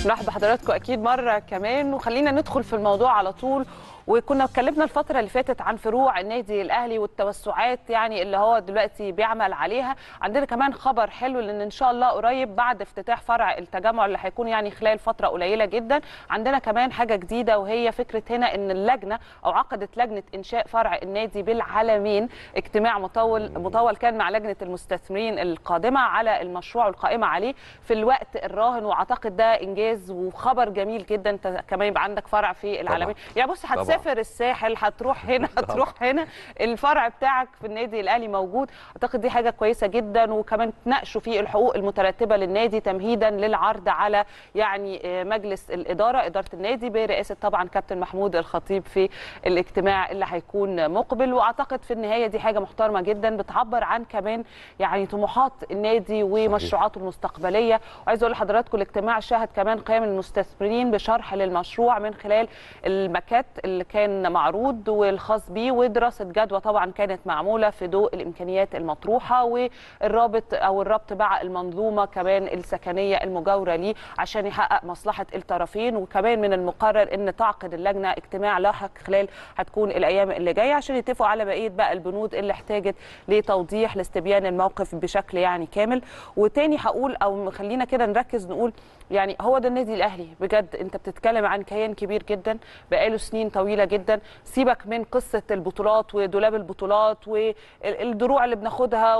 نرحب بحضراتكم اكيد مره كمان وخلينا ندخل في الموضوع على طول وكنا اتكلمنا الفتره اللي فاتت عن فروع النادي الاهلي والتوسعات يعني اللي هو دلوقتي بيعمل عليها عندنا كمان خبر حلو لان ان شاء الله قريب بعد افتتاح فرع التجمع اللي هيكون يعني خلال فتره قليله جدا عندنا كمان حاجه جديده وهي فكره هنا ان اللجنه او عقدت لجنه انشاء فرع النادي بالعالمين اجتماع مطول مطول كان مع لجنه المستثمرين القادمه على المشروع القائمه عليه في الوقت الراهن واعتقد ده انجاز وخبر جميل جدا انت كمان يبقى عندك فرع في العالمين يعني بص هتسافر الساحل هتروح هنا هتروح هنا الفرع بتاعك في النادي الاهلي موجود اعتقد دي حاجه كويسه جدا وكمان تناقشوا في الحقوق المترتبه للنادي تمهيدا للعرض على يعني مجلس الاداره اداره النادي برئاسه طبعا كابتن محمود الخطيب في الاجتماع اللي هيكون مقبل واعتقد في النهايه دي حاجه محترمه جدا بتعبر عن كمان يعني طموحات النادي ومشروعاته المستقبليه وعايز اقول لحضراتكم الاجتماع شهد كمان قيام المستثمرين بشرح للمشروع من خلال المكات اللي كان معروض والخاص بيه ودراسه جدوى طبعا كانت معموله في ضوء الامكانيات المطروحه والرابط او الربط مع المنظومه كمان السكنيه المجاوره ليه عشان يحقق مصلحه الطرفين وكمان من المقرر ان تعقد اللجنه اجتماع لاحق خلال هتكون الايام اللي جايه عشان يتفقوا على بقيه بقى البنود اللي احتاجت لتوضيح لاستبيان الموقف بشكل يعني كامل وتاني هقول او خلينا كده نركز نقول يعني هو ده النادي الاهلي بجد انت بتتكلم عن كيان كبير جدا بقاله سنين طويله جدا سيبك من قصه البطولات ودولاب البطولات والدروع اللي بناخدها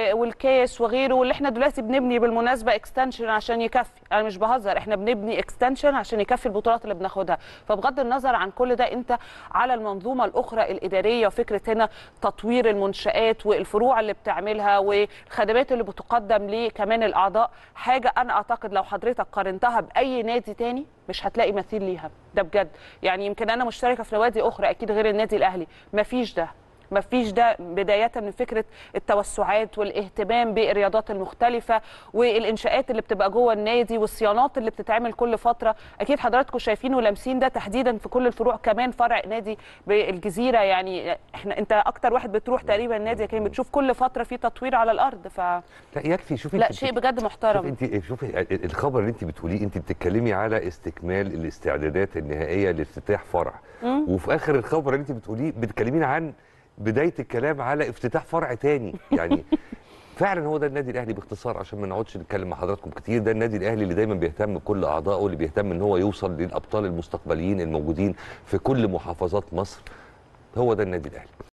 والكاس وغيره واللي احنا دلوقتي بنبني بالمناسبه اكستنشن عشان يكفي انا مش بهزر احنا بنبني اكستنشن عشان يكفي البطولات اللي بناخدها فبغض النظر عن كل ده انت على المنظومه الاخرى الاداريه وفكره هنا تطوير المنشات والفروع اللي بتعملها والخدمات اللي بتقدم لكمان الاعضاء حاجه انا اعتقد لو حضرتك قارنتها باي نادي تاني مش هتلاقي مثيل ليها ده بجد يعني يمكن انا مشتركه في نوادي اخرى اكيد غير النادي الاهلي مفيش ده ما فيش ده بداية من فكرة التوسعات والاهتمام بالرياضات المختلفة والإنشاءات اللي بتبقى جوه النادي والصيانات اللي بتتعمل كل فترة أكيد حضراتكم شايفين ولامسين ده تحديدا في كل الفروع كمان فرع نادي بالجزيرة يعني احنا أنت أكتر واحد بتروح تقريبا النادي كان بتشوف كل فترة في تطوير على الأرض ف لا يكفي شوفي لا شيء بجد محترم شوفي انت شوفي الخبر اللي انت بتقوليه انت بتتكلمي على استكمال الاستعدادات النهائيه لافتتاح فرع مم. وفي اخر الخبر اللي انت بتقوليه بتكلمين عن بدايه الكلام على افتتاح فرع تاني يعني فعلا هو ده النادي الاهلي باختصار عشان ما نقعدش نتكلم مع حضراتكم كتير ده النادي الاهلي اللي دايما بيهتم بكل اعضائه اللي بيهتم ان هو يوصل للابطال المستقبليين الموجودين في كل محافظات مصر هو ده النادي الاهلي